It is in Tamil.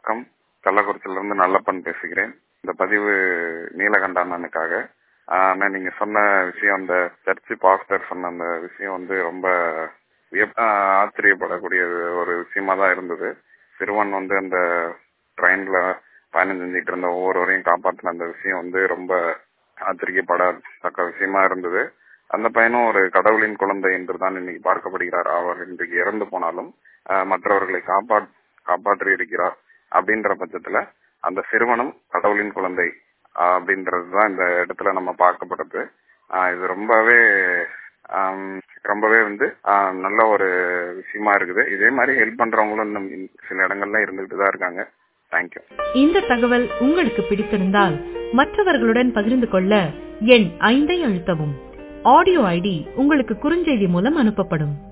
வணக்கம் கள்ளக்குறிச்சியிலிருந்து நல்லப்பன் பேசுகிறேன் இந்த பதிவு நீலகண்ட அண்ணனுக்காக ஆனா நீங்க சொன்ன விஷயம் அந்த சர்ச்சு பாஸ்டர் சொன்ன அந்த விஷயம் வந்து ரொம்ப வியப்- ஆஹ் ஆச்சரியப்படக்கூடிய ஒரு விஷயமா தான் இருந்தது சிறுவன் வந்து அந்த ட்ரெயின்ல பயணம் செஞ்சுட்டு இருந்த ஒவ்வொருவரையும் காப்பாற்றின அந்த விஷயம் வந்து ரொம்ப ஆச்சரியப்படத்தக்க விஷயமா இருந்தது அந்த பையனும் ஒரு கடவுளின் குழந்தை என்று தான் இன்னைக்கு பார்க்கப்படுகிறார் அவர் இன்றைக்கு இறந்து போனாலும் ஆஹ் மற்றவர்களை காப்பா காப்பாற்றி இருக்கிறார் அப்படின்ற பட்சத்துல அந்த சிறுவனும் கடவுளின் குழந்தை ஆஹ் அப்படின்றதுதான் இந்த இடத்துல நம்ம பார்க்கப்படுது ஆஹ் இது ரொம்பவே ஆம், ரொம்பவே வந்து ஆஹ் நல்ல ஒரு விஷயமா இருக்குது இதே மாதிரி ஹெல்ப் பண்றவங்களும் இன்னும் சில இடங்கள்ல இருந்துகிட்டு தான் இருக்காங்க தேங்க்யூ இந்த தகவல் உங்களுக்கு பிடித்திருந்தால் மற்றவர்களுடன் பகிர்ந்து கொள்ள எண் ஐந்தை அழுத்தவும் ஆடியோ ஐடி உங்களுக்கு குறுஞ்செய்தி மூலம் அனுப்பப்படும்